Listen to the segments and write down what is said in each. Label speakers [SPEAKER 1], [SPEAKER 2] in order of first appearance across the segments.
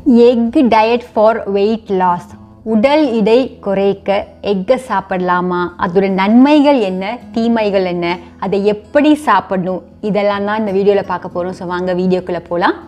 [SPEAKER 1] egg diet for weight loss உடல் இடை குறைக்க எக்கை சாப்பிடலாமா அதோட நன்மைகள் என்ன தீமைகள் என்ன அதை எப்படி சாப்பிடணும் இதெல்லாம் தான் இந்த வீடியோவில் பார்க்க போகிறோம் ஸோ வாங்க வீடியோக்குள்ளே போகலாம்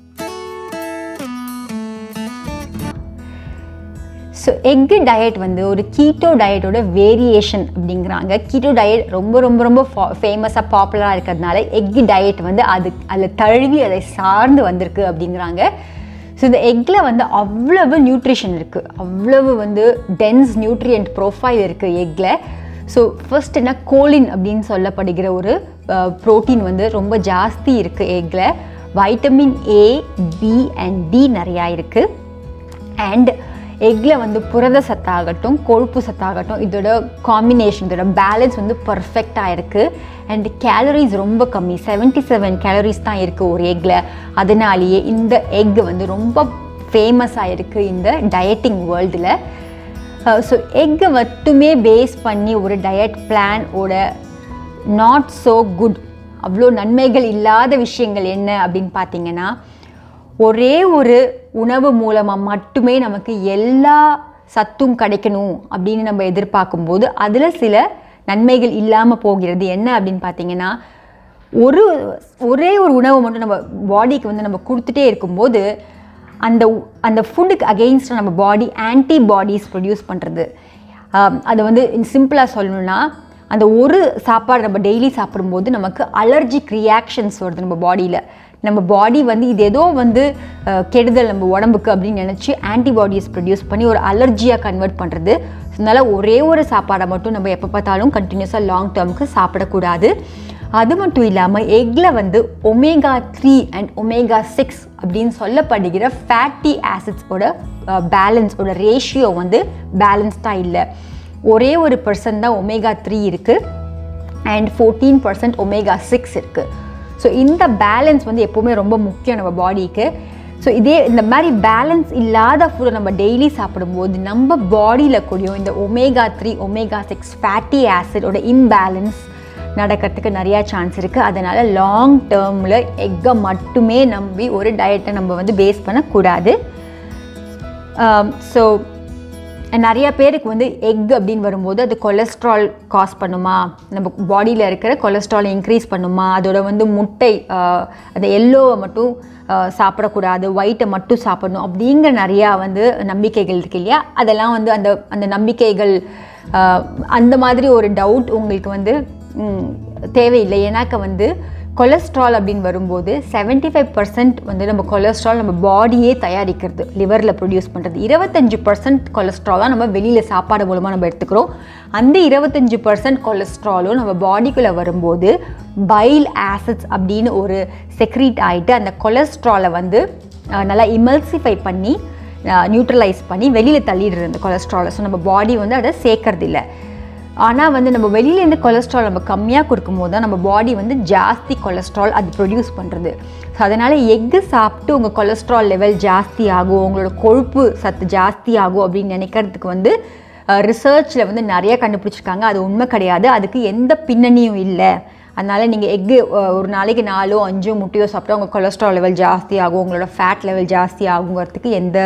[SPEAKER 1] ஸோ எக்கு டயட் வந்து ஒரு கீட்டோ டயட்டோட வேரியேஷன் அப்படிங்கிறாங்க கீட்டோ டயட் ரொம்ப ரொம்ப ரொம்ப ஃபேமஸாக பாப்புலராக இருக்கிறதுனால எக்கு டயட் வந்து அது அதில் தழுவி அதை சார்ந்து வந்திருக்கு அப்படிங்கிறாங்க ஸோ இந்த எக்கில் வந்து அவ்வளவு நியூட்ரிஷன் இருக்குது அவ்வளவு வந்து டென்ஸ் நியூட்ரியன்ட் ப்ரொஃபைல் இருக்குது எக்கில் ஸோ ஃபர்ஸ்ட் என்ன கோலின் அப்படின்னு சொல்லப்படுகிற ஒரு ப்ரோட்டீன் வந்து ரொம்ப ஜாஸ்தி இருக்குது எக்கில் vitamin A B and D நிறையா இருக்குது அண்ட் எக்கில் வந்து புரத சத்தாகட்டும் கொழுப்பு சத்தாகட்டும் இதோட காம்பினேஷன் இதோட பேலன்ஸ் வந்து பர்ஃபெக்டாக இருக்குது அண்ட் கேலரிஸ் ரொம்ப கம்மி செவன்ட்டி செவன் கேலரிஸ் தான் இருக்குது ஒரு எக்கில் அதனாலேயே இந்த எக் வந்து ரொம்ப ஃபேமஸாக இருக்குது இந்த டயட்டிங் வேர்ல்டில் ஸோ எக்கை மட்டுமே பேஸ் பண்ணி ஒரு டயட் பிளானோட நாட் ஸோ குட் அவ்வளோ நன்மைகள் இல்லாத விஷயங்கள் என்ன அப்படின்னு பார்த்தீங்கன்னா ஒரே ஒரு உணவு மூலமாக மட்டுமே நமக்கு எல்லா சத்தும் கிடைக்கணும் அப்படின்னு நம்ம எதிர்பார்க்கும்போது அதில் சில நன்மைகள் இல்லாமல் போகிறது என்ன அப்படின்னு பார்த்தீங்கன்னா ஒரு ஒரே ஒரு உணவு மட்டும் நம்ம பாடிக்கு வந்து நம்ம கொடுத்துட்டே இருக்கும்போது அந்த அந்த ஃபுட்டுக்கு அகெயின்ஸ்டாக நம்ம பாடி ஆன்டிபாடிஸ் ப்ரொடியூஸ் பண்ணுறது அதை வந்து சிம்பிளாக சொல்லணும்னா அந்த ஒரு சாப்பாடு நம்ம டெய்லி சாப்பிடும்போது நமக்கு அலர்ஜிக் ரியாக்ஷன்ஸ் வருது நம்ம பாடியில் நம்ம பாடி வந்து இது ஏதோ வந்து கெடுதல் நம்ம உடம்புக்கு அப்படின்னு நினச்சி ஆன்டிபாடிஸ் ப்ரொடியூஸ் பண்ணி ஒரு அலர்ஜியாக கன்வெர்ட் பண்ணுறது அதனால் ஒரே ஒரு சாப்பாடை மட்டும் நம்ம எப்போ பார்த்தாலும் கண்டினியூஸாக லாங் டேர்முக்கு சாப்பிடக்கூடாது அது மட்டும் இல்லாமல் எக்கில் வந்து omega three and omega six அப்படின்னு சொல்லப்படுகிற ஃபேட்டி ஆசிட்ஸோட பேலன்ஸோட ரேஷியோ வந்து பேலன்ஸ்டாக இல்லை ஒரே ஒரு பர்சன்ட் தான் ஒமேகா த்ரீ இருக்குது and fourteen percent omega six இருக்குது ஸோ இந்த பேலன்ஸ் வந்து எப்போவுமே ரொம்ப முக்கியம் நம்ம பாடிக்கு ஸோ இதே இந்த மாதிரி பேலன்ஸ் இல்லாத ஃபுட்டை நம்ம டெய்லி சாப்பிடும்போது நம்ம பாடியில் கூடயும் இந்த omega three omega six fatty ஆசிடோட இம்பேலன்ஸ் நடக்கிறதுக்கு நிறையா சான்ஸ் இருக்குது அதனால் லாங் டேர்மில் எக்கை மட்டுமே நம்பி ஒரு டயட்டை நம்ம வந்து பேஸ் பண்ணக்கூடாது ஸோ நிறைய பேருக்கு வந்து எக் அப்படின்னு வரும்போது அது கொலஸ்ட்ரால் காஸ் பண்ணுமா நம்ம பாடியில் இருக்கிற கொலஸ்ட்ரால் இன்க்ரீஸ் பண்ணுமா அதோட வந்து முட்டை அந்த எல்லோவை மட்டும் சாப்பிடக்கூடாது ஒயிட்டை மட்டும் சாப்பிடணும் அப்படிங்கிற நிறையா வந்து நம்பிக்கைகள் இருக்கு இல்லையா அதெல்லாம் வந்து அந்த அந்த நம்பிக்கைகள் அந்த மாதிரி ஒரு டவுட் உங்களுக்கு வந்து தேவையில்லை ஏன்னாக்க வந்து கொலஸ்ட்ரால் அப்படின்னு வரும்போது செவன்ட்டி ஃபைவ் பர்சன்ட் வந்து நம்ம கொலஸ்ட்ரால் நம்ம பாடியே தயாரிக்கிறது லிவரில் ப்ரொடியூஸ் பண்ணுறது இருபத்தஞ்சு பர்சன்ட் கொலஸ்ட்ரால் தான் நம்ம வெளியில் சாப்பாடு மூலமாக நம்ம எடுத்துக்கிறோம் அந்த இருபத்தஞ்சு பர்சன்ட் கொலஸ்ட்ராலும் நம்ம பாடிக்குள்ளே வரும்போது பைல் ஆசிட்ஸ் அப்படின்னு ஒரு செக்ரீட் ஆகிட்டு அந்த கொலஸ்ட்ராலை வந்து நல்லா இமல்சிஃபை பண்ணி நியூட்ரலைஸ் பண்ணி வெளியில் தள்ளிடுறது அந்த கொலஸ்ட்ராலை ஸோ நம்ம பாடி வந்து அதை சேர்க்கறது இல்லை ஆனால் வந்து நம்ம வெளியிலேருந்து கொலஸ்ட்ரால் நம்ம கம்மியாக கொடுக்கும்போது தான் நம்ம பாடி வந்து ஜாஸ்தி கொலஸ்ட்ரால் அது ப்ரொடியூஸ் பண்ணுறது ஸோ அதனால் எக்கு சாப்பிட்டு உங்கள் கொலஸ்ட்ரால் லெவல் ஜாஸ்தி ஆகும் உங்களோட கொழுப்பு சத்து ஜாஸ்தி ஆகும் அப்படின்னு நினைக்கிறதுக்கு வந்து ரிசர்ச்சில் வந்து நிறைய கண்டுபிடிச்சிருக்காங்க அது உண்மை கிடையாது அதுக்கு எந்த பின்னணியும் இல்லை அதனால் நீங்கள் எக்கு ஒரு நாளைக்கு நாலோ அஞ்சோ முட்டையோ சாப்பிட்டா உங்கள் கொலஸ்ட்ரால் லெவல் ஜாஸ்தி ஆகும் உங்களோட ஃபேட் லெவல் ஜாஸ்தி ஆகுங்கிறதுக்கு எந்த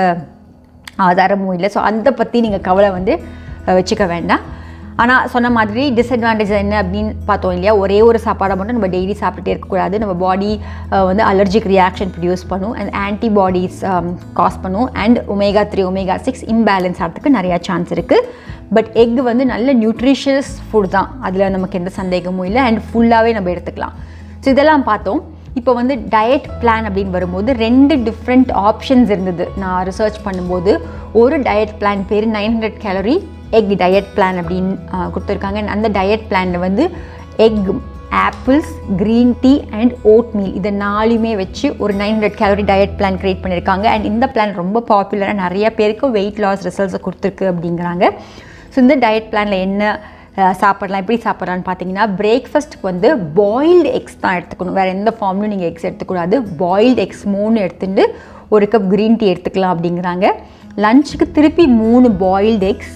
[SPEAKER 1] ஆதாரமும் இல்லை ஸோ அந்த பற்றி நீங்கள் கவலை வந்து வச்சுக்க வேண்டாம் ஆனால் சொன்ன மாதிரி டிஸ்அட்வான்டேஜ் என்ன அப்படின்னு பார்த்தோம் இல்லையா ஒரே ஒரு சாப்பாடை மட்டும் நம்ம டெய்லி சாப்பிட்டுட்டே இருக்கக்கூடாது நம்ம பாடி வந்து அலர்ஜிக் ரியாக்ஷன் ப்ரொடியூஸ் பண்ணும் அண்ட் ஆன்டிபாடிஸ் காஸ் பண்ணும் and omega three omega six imbalance ஆகிறதுக்கு நிறையா சான்ஸ் இருக்குது பட் எக் வந்து நல்ல நியூட்ரிஷியஸ் ஃபுட் தான் அதில் நமக்கு எந்த சந்தேகமும் இல்லை அண்ட் ஃபுல்லாகவே நம்ம எடுத்துக்கலாம் ஸோ இதெல்லாம் பார்த்தோம் இப்போ வந்து டயட் பிளான் அப்படின்னு வரும்போது ரெண்டு டிஃப்ரெண்ட் ஆப்ஷன்ஸ் இருந்தது நான் ரிசர்ச் பண்ணும்போது ஒரு டயட் பிளான் பேர் nine hundred calorie egg diet plan அப்படின்னு கொடுத்துருக்காங்க அந்த டயட் பிளானில் வந்து egg apples green tea and oatmeal இதை நாலுமே வச்சு ஒரு nine hundred calorie diet plan create பண்ணியிருக்காங்க அண்ட் இந்த பிளான் ரொம்ப பாப்புலராக நிறைய பேருக்கு வெயிட் லாஸ் ரிசல்ட்ஸை கொடுத்துருக்கு அப்படிங்கிறாங்க ஸோ இந்த டயட் பிளானில் என்ன சாப்பிடலாம் எப்படி சாப்பிட்லான்னு பார்த்தீங்கன்னா பிரேக்ஃபாஸ்ட்டுக்கு வந்து பாயில்டு எக்ஸ் தான் எடுத்துக்கணும் வேறு எந்த ஃபார்ம்லையும் நீங்கள் எக்ஸ் எடுத்துக்கூடாது பாயில்டு எக்ஸ் மூணு எடுத்துட்டு ஒரு கப் க்ரீன் டீ எடுத்துக்கலாம் அப்படிங்கிறாங்க லஞ்சுக்கு திருப்பி மூணு பாயில்டு எக்ஸ்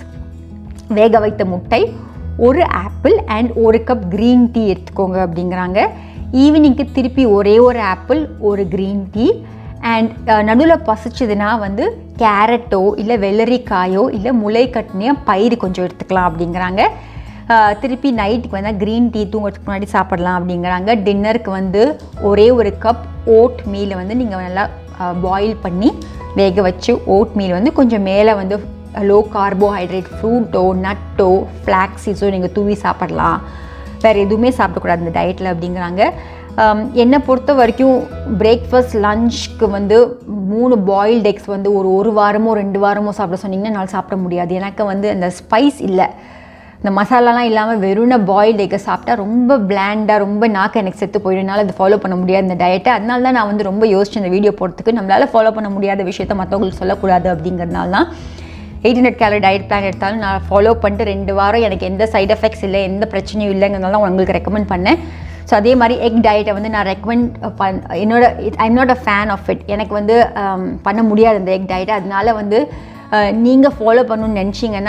[SPEAKER 1] வேக வைத்த முட்டை ஒரு ஆப்பிள் அண்ட் ஒரு கப் க்ரீன் டீ எடுத்துக்கோங்க அப்படிங்கிறாங்க ஈவினிங்க்கு திருப்பி ஒரே ஒரு ஆப்பிள் ஒரு க்ரீன் டீ அண்ட் நடுவில் பசிச்சதுன்னா வந்து கேரட்டோ இல்லை வெள்ளரிக்காயோ இல்லை முளை கட்டினியோ பயிறு கொஞ்சம் எடுத்துக்கலாம் அப்படிங்கிறாங்க அஹ், திருப்பி நைட்டுக்கு வந்து க்ரீன் டீ தூங்குறதுக்கு முன்னாடி சாப்பிடலாம் அப்படிங்கிறாங்க டின்னருக்கு வந்து ஒரே ஒரு கப் ஓட் மீலை வந்து நீங்கள் நல்லா பாயில் பண்ணி வேக வச்சு ஓட் மீல் வந்து கொஞ்சம் மேலே வந்து லோ கார்போஹைட்ரேட் ஃப்ரூட்டோ நட்டோ ஃப்ளாக்ஸீஸோ நீங்கள் தூவி சாப்பிடலாம் வேறு எதுவுமே சாப்பிடக்கூடாது இந்த டயட்டில் அப்படிங்கிறாங்க ஆம், என்னை பொறுத்த வரைக்கும் பிரேக்ஃபாஸ்ட் லஞ்சுக்கு வந்து மூணு பாயில்டு எக்ஸ் வந்து ஒரு ஒரு வாரமோ ரெண்டு வாரமோ சாப்பிட சொன்னீங்கன்னா என்னால் சாப்பிட முடியாது எனக்கு வந்து அந்த ஸ்பைஸ் இல்லை இந்த மசாலாலாம் இல்லாமல் வெறும் பாயில்டு எக்கை சாப்பிட்டா ரொம்ப பிளாண்டாக ரொம்ப நாக்கு எனக்கு செத்து போயிடும் என்னால் அதை ஃபாலோ பண்ண முடியாது இந்த டயட்டை அதனால தான் நான் வந்து ரொம்ப யோசிச்சு இந்த வீடியோ போடுறதுக்கு நம்மளால் ஃபாலோ பண்ண முடியாத விஷயத்த மற்றவங்களுக்கு சொல்லக்கூடாது அப்படிங்கிறதுனால தான் eight hundred calorie diet plan எடுத்தாலும் நான் ஃபாலோ பண்ணிட்டு ரெண்டு வாரம் எனக்கு எந்த சைடு எஃபெக்ட்ஸ் இல்லை எந்த பிரச்சனையும் இல்லைங்கிறதுனால உங்களுக்கு ரெக்கமெண்ட் பண்ணேன் ஸோ அதே மாதிரி எக் டயட்டை வந்து நான் ரெக்கமெண்ட் பண் என்னோட I'm not a fan of it எனக்கு வந்து um, பண்ண முடியாது அந்த எக் டயட்டை அதனால வந்து நீங்கள் ஃபாலோ பண்ணணும்னு நினச்சிங்கன்னா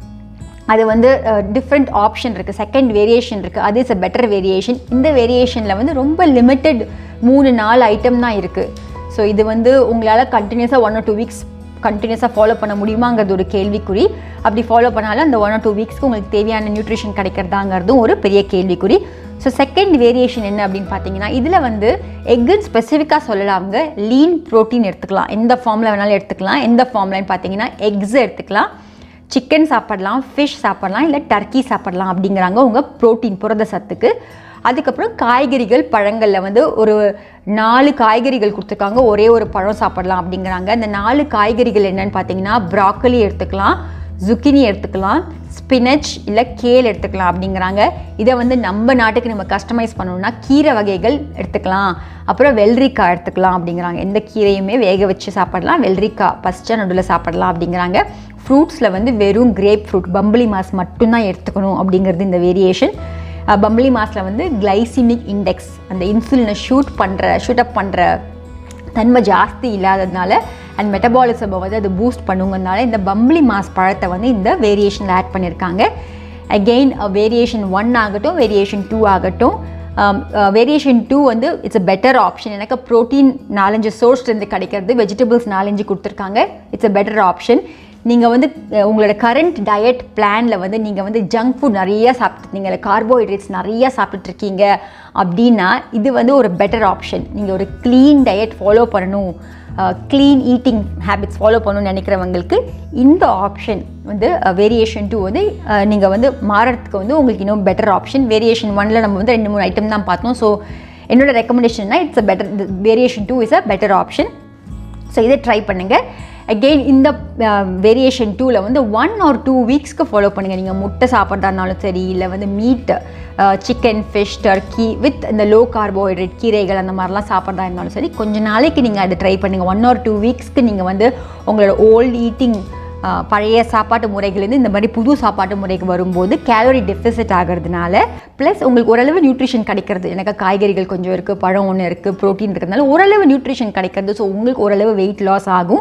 [SPEAKER 1] அது வந்து டிஃப்ரெண்ட் ஆப்ஷன் இருக்குது செகண்ட் வேரியேஷன் இருக்குது அது இஸ் அ பெட்டர் வேரியேஷன் இந்த வேரியேஷனில் வந்து ரொம்ப லிமிட்டெட் மூணு நாலு ஐட்டம் தான் இருக்குது ஸோ இது வந்து உங்களால் கண்டினியூஸாக ஒன் ஆர் டூ வீக்ஸ் கண்டினியூஸாக ஃபாலோ பண்ண முடியுமாங்கிறது ஒரு கேள்விக்குறி அப்படி ஃபாலோ பண்ணாலும் அந்த ஒன் ஆர் டூ வீக்ஸ்க்கு உங்களுக்கு தேவையான நியூட்ரிஷன் கிடைக்கிறதாங்கிறதும் ஒரு பெரிய கேள்விக்குறி ஸோ செகண்ட் வேரியேஷன் என்ன அப்படின்னு பார்த்தீங்கன்னா இதில் வந்து எக்குன்னு ஸ்பெசிஃபிக்காக சொல்லலாம்ங்க லீன் ப்ரோட்டீன் எடுத்துக்கலாம் எந்த ஃபார்மில் வேணாலும் எடுத்துக்கலாம் எந்த ஃபார்ம்லன்னு பார்த்தீங்கன்னா எக்ஸ் எடுத்துக்கலாம் சிக்கன் சாப்பிடலாம் ஃபிஷ் சாப்பிடலாம் இல்லை டர்க்கி சாப்பிடலாம் அப்படிங்கிறாங்க உங்கள் ப்ரோட்டீன் புரத சத்துக்கு அதுக்கப்புறம் காய்கறிகள் பழங்களில் வந்து ஒரு நாலு காய்கறிகள் கொடுத்துருக்காங்க ஒரே ஒரு பழம் சாப்பிடலாம் அப்படிங்கிறாங்க இந்த நாலு காய்கறிகள் என்னன்னு பார்த்தீங்கன்னா ப்ராக்கலி எடுத்துக்கலாம் zucchini எடுத்துக்கலாம் ஸ்பினச் இல்லை கேல் எடுத்துக்கலாம் அப்படிங்கிறாங்க இதை வந்து நம்ம நாட்டுக்கு நம்ம கஸ்டமைஸ் பண்ணணும்னா கீரை வகைகள் எடுத்துக்கலாம் அப்புறம் வெள்ளரிக்காய் எடுத்துக்கலாம் அப்படிங்கிறாங்க எந்த கீரையுமே வேக வச்சு சாப்பிடலாம் வெள்ளரிக்காய் பஸ்ட்டாக நடுவில் சாப்பிடலாம் அப்படிங்கிறாங்க ஃப்ரூட்ஸில் வந்து வெறும் கிரேப் ஃப்ரூட் பம்பளி மாஸ் மட்டும்தான் எடுத்துக்கணும் அப்படிங்கிறது இந்த வேரியேஷன் பம்பளி மாஸில் வந்து கிளைசிமிக் இண்டெக்ஸ் அந்த இன்சுலினை ஷூட் பண்ணுற ஷூட் அப் பண்ணுற தன்மை ஜாஸ்தி இல்லாததுனால அண்ட் மெட்டபாலிசமை வந்து அது பூஸ்ட் பண்ணுங்கனால இந்த பம்பளி மாஸ் பழத்தை வந்து இந்த வேரியேஷனில் ஆட் பண்ணியிருக்காங்க அகெயின் வேரியேஷன் ஒன் ஆகட்டும் வேரியேஷன் டூ ஆகட்டும் வேரியேஷன் டூ வந்து இட்ஸ் a பெட்டர் ஆப்ஷன் எனக்கு ப்ரோட்டீன் நாலஞ்சு சோர்ஸ்லேருந்து கிடைக்கிறது வெஜிடபிள்ஸ் நாலஞ்சு கொடுத்துருக்காங்க இட்ஸ் a பெட்டர் ஆப்ஷன் நீங்கள் வந்து அஹ், உங்களோட கரண்ட் டயட் பிளானில் வந்து நீங்கள் வந்து ஜங்க் ஃபுட் நிறைய சாப்பிட்டுருக்கீங்க இல்லை கார்போஹைட்ரேட்ஸ் நிறைய சாப்பிட்டுருக்கீங்க அப்படின்னா இது வந்து ஒரு பெட்டர் ஆப்ஷன் நீங்கள் ஒரு க்ளீன் டயட் ஃபாலோ பண்ணணும் க்ளீன் ஈட்டிங் ஹேபிட்ஸ் ஃபாலோ பண்ணணும்னு நினைக்கிறவங்களுக்கு இந்த ஆப்ஷன் வந்து வேரியேஷன் டூ வந்து நீங்கள் வந்து மாறறதுக்கு வந்து உங்களுக்கு இன்னும் பெட்டர் ஆப்ஷன் வேரியேஷன் ஒனில் நம்ம வந்து ரெண்டு மூணு ஐட்டம் தான் பார்த்தோம் ஸோ என்னோட ரெக்கமெண்டேஷன்னா it's a better variation two is a better option so இதை ட்ரை பண்ணுங்கள் அகெயின் இந்த வேரியேஷன் டூவில் வந்து ஒன் ஆர் டூ வீக்ஸ்க்கு ஃபாலோ பண்ணுங்கள் நீங்கள் முட்டை சாப்பிட்றதா இருந்தாலும் சரி இல்லை வந்து meat chicken fish turkey with இந்த லோ கார்போஹைட்ரேட் கீரைகள் அந்த மாதிரிலாம் சாப்பிட்றதா இருந்தாலும் சரி கொஞ்ச நாளைக்கு நீங்கள் அதை ட்ரை பண்ணுங்கள் ஒன் ஆர் டூ வீக்ஸ்க்கு நீங்கள் வந்து உங்களோட ஓல்ட் ஈட்டிங் பழைய சாப்பாட்டு முறைகள்லேருந்து இந்த மாதிரி புது சாப்பாட்டு முறைக்கு வரும்போது கேலரி டெஃபிசிட் ஆகிறதுனால ப்ளஸ் உங்களுக்கு ஓரளவு நியூட்ரிஷன் கிடைக்கிறது எனக்கு காய்கறிகள் கொஞ்சம் இருக்குது பழம் ஒன்று இருக்குது ப்ரோட்டீன் இருக்கிறதுனால ஓரளவு நியூட்ரிஷன் கிடைக்கிறது ஸோ உங்களுக்கு ஓரளவு வெயிட் லாஸ் ஆகும்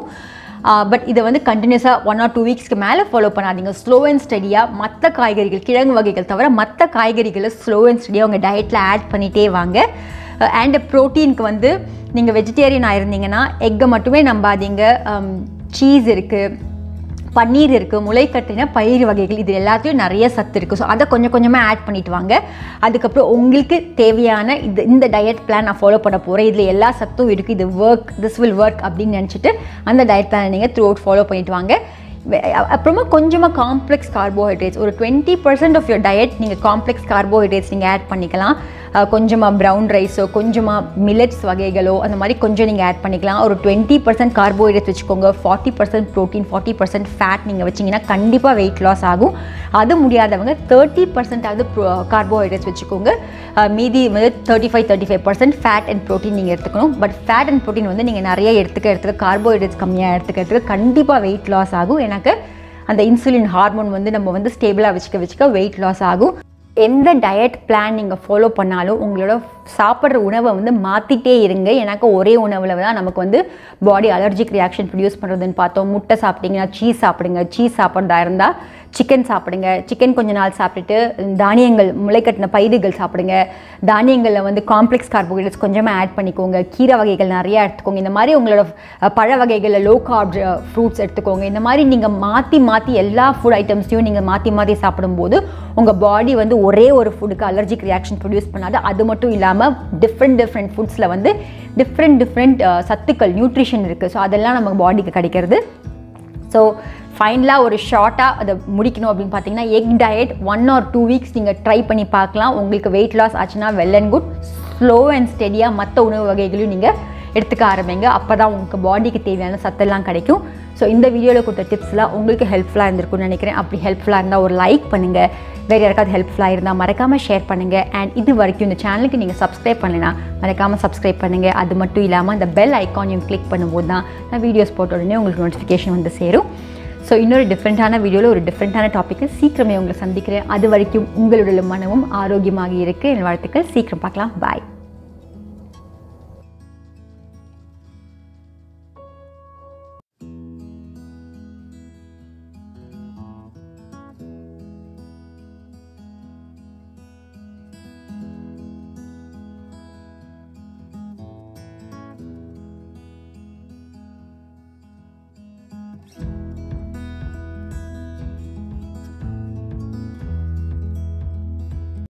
[SPEAKER 1] பட் இதை வந்து கண்டினியூஸாக ஒன் ஆர் டூ வீக்ஸ்க்கு மேலே ஃபாலோ பண்ணாதீங்க ஸ்லோ அண்ட் ஸ்டடியாக மற்ற காய்கறிகள் கிழங்கு வகைகள் தவிர மற்ற காய்கறிகளை ஸ்லோ அண்ட் ஸ்டடியாக உங்கள் டயட்டில் ஆட் பண்ணிகிட்டே வாங்க அண்ட் ப்ரோட்டீனுக்கு வந்து நீங்கள் வெஜிடேரியனாக இருந்தீங்கன்னா எக்கை மட்டுமே நம்பாதீங்க சீஸ் இருக்குது பன்னீர் இருக்குது முளைக்கட்டின பயிர் வகைகள் இது எல்லாத்தையும் நிறைய சத்து இருக்குது ஸோ அதை கொஞ்சம் கொஞ்சமாக ஆட் பண்ணிட்டு வாங்க அதுக்கப்புறம் உங்களுக்கு தேவையான இது இந்த டயட் பிளான் நான் ஃபாலோ பண்ண போகிறேன் இதில் எல்லா சத்தும் இருக்குது இது ஒர்க் திஸ் வில் ஒர்க் அப்படின்னு நினச்சிட்டு அந்த டயட் பிளானை நீங்கள் த்ரூ அவுட் ஃபாலோ பண்ணிட்டு வாங்க வே- அ- அப்புறமா கொஞ்சமாக காம்ப்ளெக்ஸ் கார்போஹைட்ரேட்ஸ் ஒரு twenty percent of your diet நீங்கள் காம்ப்ளெக்ஸ் கார்போஹைட்ரேட்ஸ் நீங்கள் ஆட் பண்ணிக்கலாம் அஹ் கொஞ்சமாக ப்ரௌன் ரைஸோ கொஞ்சமாக மில்லட்ஸ் வகைகளோ அந்த மாதிரி கொஞ்சம் நீங்கள் ஆட் பண்ணிக்கலாம் ஒரு டுவெண்ட்டி பர்சன்ட் கார்போஹைட்ரேட்ஸ் வச்சுக்கோங்க forty percent protein forty percent fat நீங்கள் வச்சிங்கன்னா கண்டிப்பாக வெயிட் லாஸ் ஆகும் அது முடியாதவங்க தேர்ட்டி பர்சன்டாவது கார்போஹைட்ரேட்ஸ் வச்சுக்கோங்க அஹ் மீதி வந்து thirty five thirty five percent fat and protein நீங்கள் எடுத்துக்கணும் பட் ஃபேட் அண்ட் ப்ரோட்டீன் வந்து நீங்கள் நிறைய எடுத்துக்க எடுத்துக்க கார்போஹைட்ரேட்ஸ் கம்மியாக எடுத்துக்க எடுத்துக்க கண்டிப்பாக வெயிட் லாஸ் ஆகும் எனக்கு அந்த இன்சுலின் ஹார்மோன் வந்து நம்ம வந்து ஸ்டேபிளாக வச்சுக்க வச்சுக்க வெயிட் லாஸ் ஆகும் எந்த டயட் பிளான் நீங்கள் ஃபாலோ பண்ணாலும் உங்களோட சாப்பிட்ற உணவை வந்து மாற்றிட்டே இருங்க எனக்கு ஒரே உணவில் தான் நமக்கு வந்து பாடி அலர்ஜிக் ரியாக்ஷன் ப்ரொடியூஸ் பண்ணுறதுன்னு பார்த்தோம் முட்டை சாப்பிட்டீங்கன்னா சீஸ் சாப்பிடுங்க சீஸ் சாப்பிட்றதா இருந்தால் சிக்கன் சாப்பிடுங்க சிக்கன் கொஞ்ச நாள் சாப்பிட்டுட்டு தானியங்கள் முளைக்கட்டின பயிர்கள் சாப்பிடுங்க தானியங்களில் வந்து காம்ப்ளெக்ஸ் கார்போஹைட்ரேட்ஸ் கொஞ்சமாக ஆட் பண்ணிக்கோங்க கீரை வகைகள் நிறையா எடுத்துக்கோங்க இந்த மாதிரி உங்களோட அஹ், பழ வகைகளில் லோ கார்ப் ஃப்ரூட்ஸ் எடுத்துக்கோங்க இந்த மாதிரி நீங்கள் மாற்றி மாற்றி எல்லா ஃபுட் ஐட்டம்ஸையும் நீங்கள் மாற்றி மாற்றி சாப்பிடும்போது உங்கள் பாடி வந்து ஒரே ஒரு ஃபுட்டுக்கு அலர்ஜிக் ரியாக்ஷன் ப்ரொடியூஸ் பண்ணாது அது மட்டும் இல்லாமல் டிஃப்ரெண்ட் டிஃப்ரெண்ட் ஃபுட்ஸில் வந்து டிஃப்ரெண்ட் டிஃப்ரெண்ட் சத்துக்கள் நியூட்ரிஷன் இருக்குது ஸோ அதெல்லாம் நம்ம பாடிக்கு கிடைக்கிறது ஸோ ஃபைனலாக ஒரு ஷார்ட்டாக அதை முடிக்கணும் அப்படின்னு பார்த்தீங்கன்னா egg diet one or two weeks நீங்கள் ட்ரை பண்ணி பார்க்கலாம் உங்களுக்கு வெயிட் லாஸ் ஆச்சுன்னா well and good slow and ஸ்டெடியாக மற்ற உணவு வகைகளையும் நீங்கள் எடுத்துக்க ஆரம்பிங்க அப்போ தான் உங்களுக்கு பாடிக்கு தேவையான சத்தெல்லாம் கிடைக்கும் ஸோ இந்த வீடியோவில் கொடுத்த டிப்ஸ்லாம் உங்களுக்கு ஹெல்ப்ஃபுல்லாக இருந்திருக்கும்னு நினைக்கிறேன் அப்படி ஹெல்ப்ஃபுல்லாக இருந்தால் ஒரு லைக் பண்ணுங்கள் வேறு யாருக்காவது ஹெல்ப்ஃபுல்லாக இருந்தால் மறக்காமல் ஷேர் பண்ணுங்கள் அண்ட் இது வரைக்கும் இந்த சேனலுக்கு நீங்கள் சப்ஸ்கிரைப் பண்ணலைன்னா மறக்காமல் சப்ஸ்கிரைப் பண்ணுங்கள் அது மட்டும் இல்லாமல் அந்த பெல் ஐக்கானையும் கிளிக் பண்ணும்போது தான் நான் வீடியோஸ் போட்ட உடனே உங்களுக்கு நோட்டிஃபிகேஷன் வந்து சேரும் ஸோ இன்னொரு டிஃப்ரெண்ட்டான வீடியோவில் ஒரு டிஃப்ரெண்ட்டான டாப்பிக்கு சீக்கிரமே உங்களை சந்திக்கிறேன் அது வரைக்கும் உங்களுடைய மனமும் ஆரோக்கியமாக இருக்குது என் வாழ்த்துக்கள் சீக்கிரம் பார்க்கலாம் பாய்